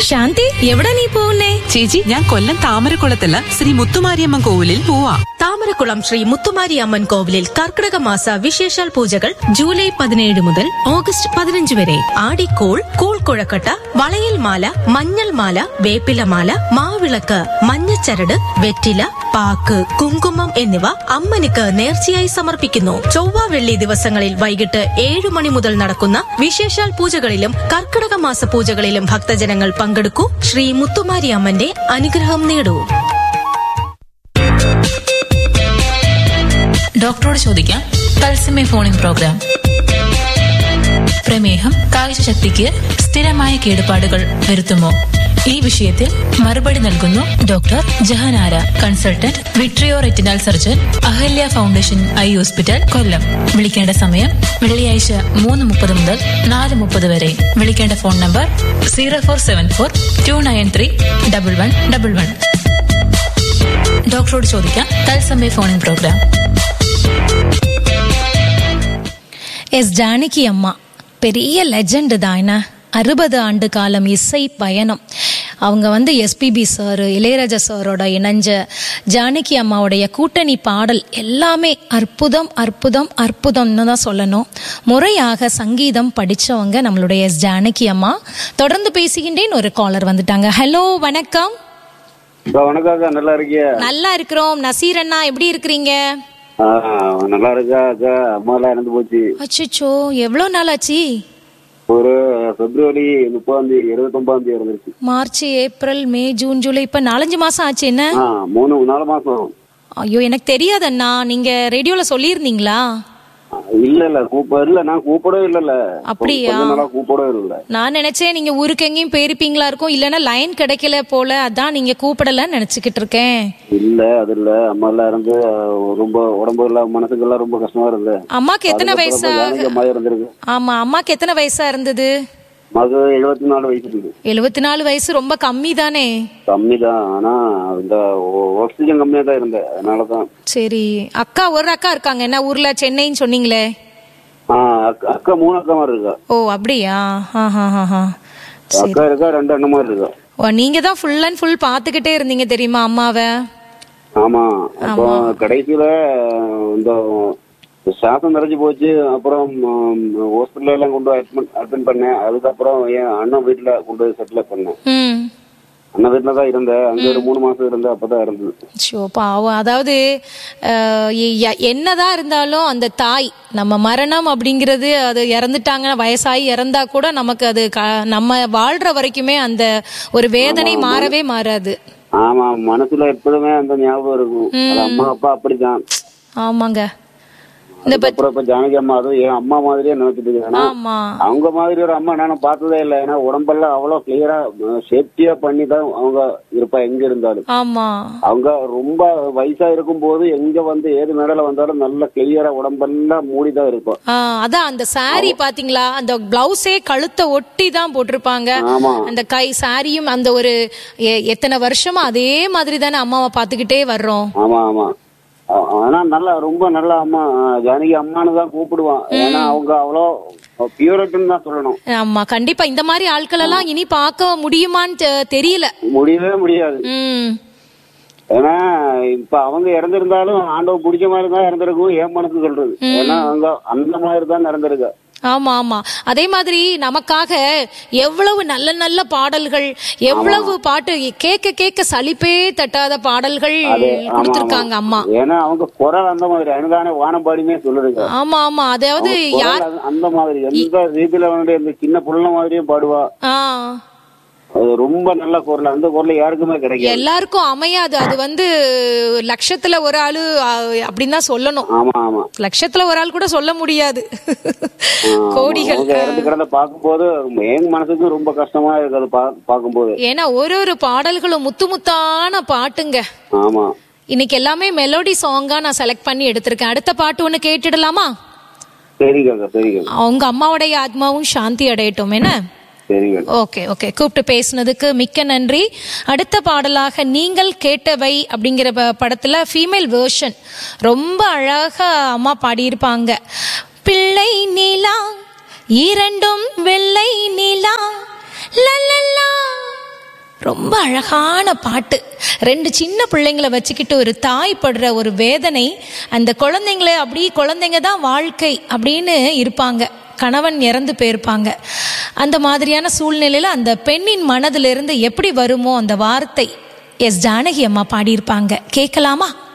ശാന്തി എവിടെ നീ പോകുന്നേ ചേച്ചി ഞാൻ കൊല്ലം താമരക്കുളത്തുള്ള ശ്രീ മുത്തുമാരിയമ്മൻ കോവിലിൽ പോവാ താമരക്കുളം ശ്രീ മുത്തുമാരി അമ്മൻ കോവിലിൽ കർക്കിടക മാസ വിശേഷാൽ പൂജകൾ ജൂലൈ പതിനേഴ് മുതൽ ഓഗസ്റ്റ് പതിനഞ്ച് വരെ ആടിക്കോൾ കൂൾ കുഴക്കട്ട വളയൽ മാല മഞ്ഞൾ മാല വേപ്പില മാല മാവിളക്ക് മഞ്ഞച്ചരട് വെറ്റില പാക്ക് കുങ്കുമം എന്നിവ അമ്മനിക്ക് നേർച്ചയായി സമർപ്പിക്കുന്നു ചൊവ്വ വെള്ളി ദിവസങ്ങളിൽ വൈകിട്ട് ഏഴു മണി മുതൽ നടക്കുന്ന വിശേഷാൽ പൂജകളിലും കർക്കിടക മാസ പൂജകളിലും ഭക്തജനങ്ങൾ പങ്കെടുക്കൂ ശ്രീ മുത്തുമാരി അമ്മന്റെ അനുഗ്രഹം നേടൂ ഡോക്ടറോട് ചോദിക്കാം തത്സമയ ഫോണിൻ പ്രോഗ്രാം പ്രമേഹം കാഴ്ചശക്തിക്ക് സ്ഥിരമായ കേടുപാടുകൾ വരുത്തുമോ ഈ വിഷയത്തിൽ മറുപടി നൽകുന്നു doctor Jahanara consultant vitreo retinal surgeon Ahalya foundation eye hospital Kollam വിളിക്കേണ്ട സമയം വെള്ളിയാഴ്ച മൂന്ന് മുപ്പത് മുതൽ നാല് മുപ്പത് വരെ വിളിക്കേണ്ട phone number zero four seven four two nine three double one double one ഡോക്ടറോട് ചോദിക്കാം തത്സമയ ഫോണിൻ പ്രോഗ്രാം எஸ் ஜானகி அம்மா பெரிய லெஜண்ட் தான் என்ன அறுபது ஆண்டு காலம் இசை பயணம் அவங்க வந்து எஸ்பிபி சார் இளையராஜா சாரோட இணைஞ்ச ஜானகி அம்மாவுடைய கூட்டணி பாடல் எல்லாமே அற்புதம் அற்புதம் அற்புதம்னு தான் சொல்லணும் முறையாக சங்கீதம் படித்தவங்க நம்மளுடைய எஸ் ஜானகி அம்மா தொடர்ந்து பேசுகின்றேன் ஒரு காலர் வந்துட்டாங்க ஹலோ வணக்கம் அக்கா, வணக்கம் அக்கா நல்லா இருக்கியா நல்லா இருக்கிறோம் நசீர் அண்ணா எப்படி இருக்கிறீங்க ஆ, நல்லா இருக்கா அக்கா அம்மா எல்லாம் இறந்து போச்சு அச்சோ எவ்வளோ நாள் ஆச்சு ஒரு பிப்ரவரி முப்பதாம் தேதி இருபத்தொன்பதாம் தேதி இறந்துருச்சு March April May June July இப்ப நாலஞ்சு மாசம் ஆச்சு என்ன ஆ மூணு நாலு மாசம் ஐயோ எனக்கு தெரியாது அண்ணா நீங்க ரேடியோல சொல்லியிருந்தீங்களா இல்ல இல்ல கூப்ப இல்ல நான் கூப்பிடவே இல்லல்ல அப்படியா? கொஞ்ச நாளா கூப்பிடவே இல்ல நான் நினைச்சேன் நீங்க ஊருக்கு எங்கேயும் போயிருப்பீங்களா இருக்கும் இல்லைன்னா லைன் கிடைக்கல போல அதான் நீங்க கூப்பிடலன்னு நினைச்சுக்கிட்டு இருக்கேன் இல்ல அது இல்ல அம்மா எல்லாம் இறந்து அஹ், ரொம்ப உடம்பு எல்லாம் மனசுக்கு எல்லாம் ரொம்ப கஷ்டமா இருந்து அம்மாக்கு எத்தனை வயசா ஜானகி அம்மா இருந்திருக்கு ஆமா அம்மாக்கு எத்தனை வயசா இருந்தது மக எழுபத்தி நாலு வயசு இருக்கு எழுபத்தி நாலு வயசு ரொம்ப கம்மி தானே கம்மி தான் ஆனா இந்த ஆக்சிஜன் கம்மியா தான் இருந்தேன் அதனாலதான் சரி அக்கா ஒரு அக்கா இருக்காங்க என்ன ஊர்ல சென்னைன்னு சொன்னீங்களே ஆ அக்கா- அக்கா மூணு அக்கா மாதிரி இருக்கா ஓ அப்படியா ஆஹா ஆஹா சரி அக்கா இருக்கா ரெண்டு அண்ணன் மாதிரி இருக்கா ஓ, நீங்க தான் ஃபுல் அண்ட் ஃபுல் பாத்துக்கிட்டே இருந்தீங்க தெரியுமா அம்மாவை ஆமா அப்போ கடைசியில இந்த சாசம் நிறைஞ்சு போச்சு அப்புறம் ஹாஸ்பிட்டல் எல்லாம் கொண்டு அட்மிட் அட்மிட் பண்ணேன் அதுக்கப்புறம் என் அண்ணன் வீட்டுல கொண்டு போய் செட்டில் பண்ணேன் ம் அண்ணன் வீட்டுல தான் இருந்தேன் அங்க ஒரு மூணு மாசம் இருந்தேன் அப்பதான் இருந்தது ஷோ பாவம் அதாவது அஹ், எ- எ- என்னதான் இருந்தாலும் அந்த தாய் நம்ம மரணம் அப்படிங்கிறது அது இறந்துட்டாங்க வயசாகி இறந்தா கூட நமக்கு அது க- நம்ம வாழ்ற வரைக்குமே அந்த ஒரு வேதனை மாறவே மாறாது ஆமா மனசுல எப்போதுமே அந்த ஞாபகம் இருக்கும் அது அம்மா அப்பா அப்படிதான் ஆமாங்க இந்த ப- அப்புறம் இப்ப ஜானகி அம்மா அதுவும் என் அம்மா மாதிரியே நினைச்சிட்டு இருக்கேன் ஏன்னா ஆமா அவங்க மாதிரி ஒரு அம்மா நானும் பார்த்ததே இல்லை ஏன்னா உடம்பெல்லாம் அவ்வளவு கிளியரா சேஃப்டியா பண்ணி தான் அவங்க இருப்பா எங்க இருந்தாலும் ஆமா அவங்க ரொம்ப வயசா இருக்கும் போது எங்க வந்து ஏது மேடல வந்தாலும் நல்ல கிளியரா உடம்பெல்லாம் மூடிதான் இருக்கும் ஆ, அதான் அந்த saree பாத்தீங்களா அந்த பிளவுஸே கழுத்தை ஒட்டி தான் போட்டிருப்பாங்க ஆமா அந்த கை சாரியும் அந்த ஒரு எ- எத்தனை வருஷமா அதே மாதிரி தானே அம்மாவை பாத்துக்கிட்டே வர்றோம் ஆமா ஆமா ஆ- ஆனா நல்லா ரொம்ப நல்ல அம்மா ஜானகி அம்மான்னு தான் கூப்பிடுவான் ஏன்னா அவங்க அவ்வளோ பியூரிட்டுன்னு தான் சொல்லணும் ஆமா கண்டிப்பா இந்த மாதிரி ஆட்கள் எல்லாம் இனி பார்க்க முடியுமான்னு தெ- தெரியல முடியவே முடியாது ம் ஏன்னா இப்ப அவங்க இறந்திருந்தாலும் ஆண்டவ பிடிச்ச மாதிரி தான் இறந்திருக்கும் ஏன் மனசு சொல்றது ஏன்னா அவங்க அந்த மாதிரி தான் இறந்திருக்க ஆமா ஆமா அதே மாதிரி நமக்காக எவ்வளவு நல்ல நல்ல பாடல்கள் எவ்வளவு பாட்டு கேட்க கேட்க சலிப்பே தட்டாத பாடல்கள் ஆமா, கொடுத்திருக்காங்க அம்மா ஏன்னா அவங்க குரல் அந்த மாதிரி அதுதானே வானம்பாடியுமே சொல்லுதுங்க ஆமா ஆமா அதாவது குரல் யார் அது- அந்த மாதிரி எந்த ரீதியில வந்து இந்த சின்ன புள்ள மாதிரியும் பாடுவா ஆ அது ரொம்ப நல்ல குரல் அந்த குரல் யாருக்குமே கிடைக்காது எல்லாருக்கும் அமையாது அது வந்து லட்சத்துல ஒரு ஆளு ஆ, அப்படின்னு தான் சொல்லணும் ஆமா ஆமா லட்சத்துல ஒரு ஆள் கூட சொல்ல முடியாது ஆ, கோடிகள் அவங்க இறந்து கிடந்த பார்க்கும்போது எங்க மனசுக்கும் ரொம்ப கஷ்டமா இருக்கு அது பா- பார்க்கும்போது ஏன்னா ஒரு ஒரு பாடல்களும் முத்து முத்தான பாட்டுங்க ஆமா இன்னைக்கு எல்லாமே மெலோடி சாங்கா நான் செலக்ட் பண்ணி எடுத்திருக்கேன் அடுத்த பாட்டு ஒண்ணு கேட்டுடலாமா சரிங்க சரிங்க அவங்க அம்மாவுடைய ஆத்மாவும் சாந்தி அடையட்டும் என்ன சரிங்க ஓகே ஓகே கூப்பிட்டு பேசுனதுக்கு மிக்க நன்றி அடுத்த பாடலாக நீங்கள் கேட்டவை அப்படிங்கிற ப- படத்துல ஃபீமேல் வேர்ஷன் ரொம்ப அழகா அம்மா பாடியிருப்பாங்க பிள்ளை நிலா இரண்டும் வெள்ளை நிலா லலலா ரொம்ப அழகான பாட்டு ரெண்டு சின்ன பிள்ளைங்களை வச்சுக்கிட்டு ஒரு தாய் படுற ஒரு வேதனை அந்த குழந்தைங்கள அப்படி குழந்தைங்க தான் வாழ்க்கை அப்படின்னு இருப்பாங்க கணவன் இறந்து போயிருப்பாங்க அந்த மாதிரியான சூழ்நிலையில் அந்த பெண்ணின் மனதிலிருந்து எப்படி வருமோ அந்த வார்த்தை எஸ் ஜானகி அம்மா பாடியிருப்பாங்க கேட்கலாமா